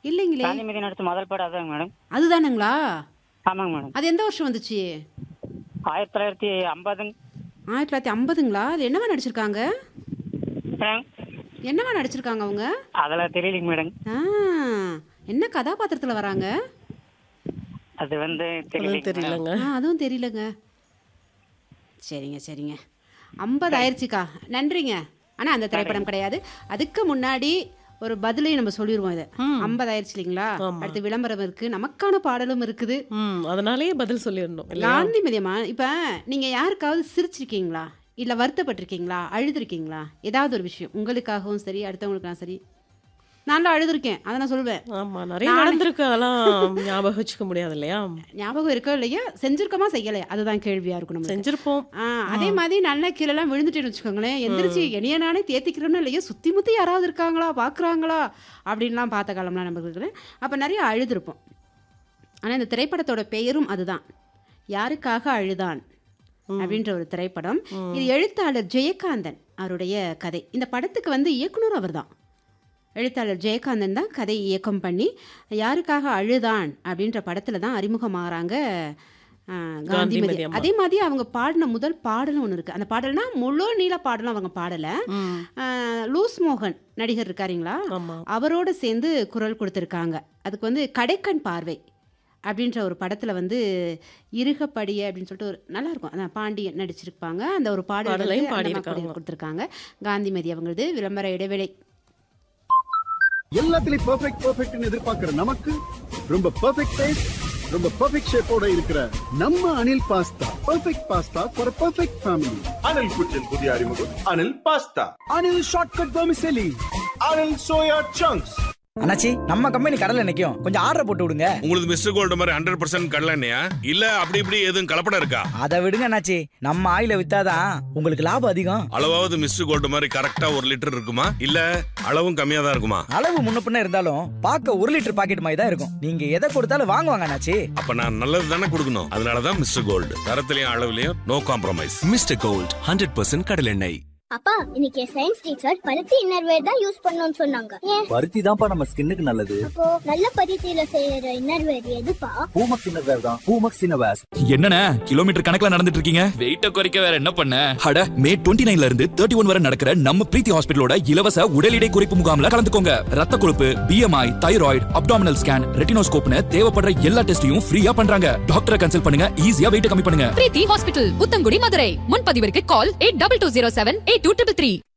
இல்லைங்களே காந்தி மீதி நடிச்ச முதல் படம் அதாங்க மேடம் அதுதானுங்களா ஆமாங்க மேடம் அது எந்த வருஷம் வந்துச்சு ஆயிரத்தி தொள்ளாயிரத்தி ஐம்பதுங்க ஆயிரத்தி தொள்ளாயிரத்தி ஐம்பதுங்களா அது என்னவா நடிச்சிருக்காங்க ஏங்க? என்னவா நடிச்சிருக்காங்க அவங்க அதெல்லாம் தெரியலைங்க மேடம் ஆ என்ன கதாபாத்திரத்தில் வராங்க அது வந்து அதுவும் தெரியலைங்க மேடம். தெரியலங்க ஆ அதுவும் தெரியலங்க சரிங்க சரிங்க ஐம்பது ஆயிடுச்சுக்கா நன்றிங்க ஆனால் அந்த திரைப்படம் கிடையாது அதுக்கு முன்னாடி ஒரு பதிலையும் நம்ம சொல்லிடுவோம் இதை ஐம்பது ஆயிடுச்சு இல்லைங்களா ஆமா. அடுத்து விளம்பரம் இருக்கு நமக்கான பாடலும் இருக்குது ம் அதனாலேயே பதில் சொல்லிடணும் இல்லையா காந்தி மதியமா இப்ப நீங்க யாருக்காவது சிரிச்சிருக்கீங்களா இல்ல வருத்தப்பட்டிருக்கீங்களா அழுதுருக்கீங்களா ஏதாவது ஒரு விஷயம் உங்களுக்காகவும் சரி அடுத்தவங்களுக்காகவும் சரி நான்லாம் அழுதுருக்கேன் அதை நான் சொல்லுவேன் ஆமா நிறைய நடந்திருக்கு அதெல்லாம் ஞாபகம் வச்சுக்க முடியாது இல்லையா ஞாபகம் இருக்கோ இல்லையா செஞ்சிருக்கோமா செய்யலையா அதுதான் கேள்வியா இருக்கும் நம்ம செஞ்சிருப்போம் ஆ, அதே மாதிரி நல்ல கீழெல்லாம் விழுந்துட்டேன்னு வச்சுக்கோங்களேன் எந்திரிச்சு என்னைய நானே தேத்திக்கிறோன்னு இல்லையோ சுத்தி முத்தி யாராவது இருக்காங்களா பாக்குறாங்களா அப்படின்லாம் பார்த்த காலம்லாம் நமக்கு இருக்குது அப்ப நிறைய அழுதுருப்போம் ஆனா இந்த திரைப்படத்தோட பெயரும் அதுதான் யாருக்காக அழுதான் அப்படின்ற ஒரு திரைப்படம் இது எழுத்தாளர் ஜெயகாந்தன் அவருடைய கதை இந்த படத்துக்கு வந்து இயக்குனர் அவர்தான் எழுத்தாளர் ஜெயகாந்தன் தான் கதை இயக்கம் பண்ணி யாருக்காக அழுதான் அப்படின்ற படத்துல தான் அறிமுகமாகறாங்க ஆ, காந்திமதி காந்திமதி அம்மா. அதே மாதிரி அவங்க பாடின முதல் பாடலும் ஒன்று இருக்கு அந்த பாடல்னா முழு நீள பாடலும் அவங்க பாடலை ம் ஆ, லூஸ் மோகன் நடிகர் இருக்காருங்களா ஆமா அவரோட சேர்ந்து குரல் கொடுத்துருக்காங்க அதுக்கு வந்து கடைக்கண் பார்வை அப்படின்ற ஒரு படத்தில் வந்து இருகப்படிய அப்படின்னு சொல்லிட்டு ஒரு நல்லா இருக்கும் அதான் பாண்டியன் நடிச்சிருப்பாங்க அந்த ஒரு பாடல் வந்து பாடலையும் அந்த பாடியிருக்காங்க. மக்களுக்கு கொடுத்துருக்காங்க காந்திமதி அவங்களது விளம்பர இடைவேளை எல்லாத்துலயும் பெர்ஃபெக்ட் பெர்ஃபெக்ட்னு எதிர்பார்க்கிற நமக்கு ரொம்ப பெர்ஃபெக்ட் டேஸ்ட் ரொம்ப பெர்ஃபெக்ட் ஷேப்போட இருக்கிற நம்ம Anil pasta perfect pasta for perfect family Anil kitchen புதிய அறிமுகம் Anil pasta Anil shortcut vermicelli Anil soya chunks அண்ணாச்சி நம்ம கம்பெனி கடல்ல நிக்கும் கொஞ்சம் ஆர்டர் போட்டு விடுங்க உங்களுக்கு மிஸ்டர் கோல்டு மாதிரி ஹண்ட்ரட் பர்சன்ட் கடலண்ணையா இல்ல அப்படி இப்படி எதுவும் கலப்படம் இருக்கா அதை விடுங்க அண்ணாச்சி நம்ம ஆயில வித்தாதான் உங்களுக்கு லாபம் அதிகம் அளவாவது மிஸ்டர் கோல்டு மாதிரி கரெக்டா ஒரு லிட்டர் இருக்குமா இல்ல அளவும் கம்மியா தான் இருக்குமா அளவு முன்ன பின்ன இருந்தாலும் பார்க்க ஒரு லிட்டர் பாக்கெட் மாதிரி தான் இருக்கும் நீங்க எதை கொடுத்தாலும் வாங்குவாங்க அண்ணாச்சி அப்ப நான் நல்லது தானே கொடுக்கணும் அதனாலதான் மிஸ்டர் கோல்டு தரத்திலையும் அளவுலயும் no compromise Mister Gold hundred percent கடலெண்ணெய் அப்பா இன்னைக்கு சயின்ஸ் டீச்சர் பருத்தி இன்னர்வேர் தான் யூஸ் பண்ணணும்னு சொன்னாங்க ஏன் பருத்தி தான்ப்பா நம்ம ஸ்கின்னுக்கு நல்லது அப்போ நல்ல பருத்தியில செய்யற இன்னர்வேர் எதுப்பா பூமக்ஸ் இன்னர்வேர் தான் பூமக்ஸ் இன்னர்வேர்ஸ் என்னண்ணே கிலோமீட்டர் கணக்குல நடந்துட்டு இருக்கீங்க வெயிட்ட குறைக்க வேற என்ன பண்ண அட மே டுவெண்ட்டி நைன்ல இருந்து தேர்ட்டி ஒன் வரை நடக்கிற நம்ம பிரீத்தி ஹாஸ்பிட்டலோட இலவச உடல் எடை குறைப்பு முகாம்ல கலந்துக்கோங்க ரத்த கொழுப்பு பிஎம்ஐ தைராய்டு அப்டாமினல் ஸ்கேன் ரெட்டினோஸ்கோப்னு தேவைப்படுற எல்லா டெஸ்டையும் ஃப்ரீயா பண்றாங்க டாக்டரை கன்சல்ட் பண்ணுங்க ஈஸியா வெயிட் கம்மி பண்ணுங்க பிரீத்தி ஹாஸ்பிட்டல் புத்தங்குடி மதுரை முன்பதிவிற்கு call eight double two zero seven eight two triple three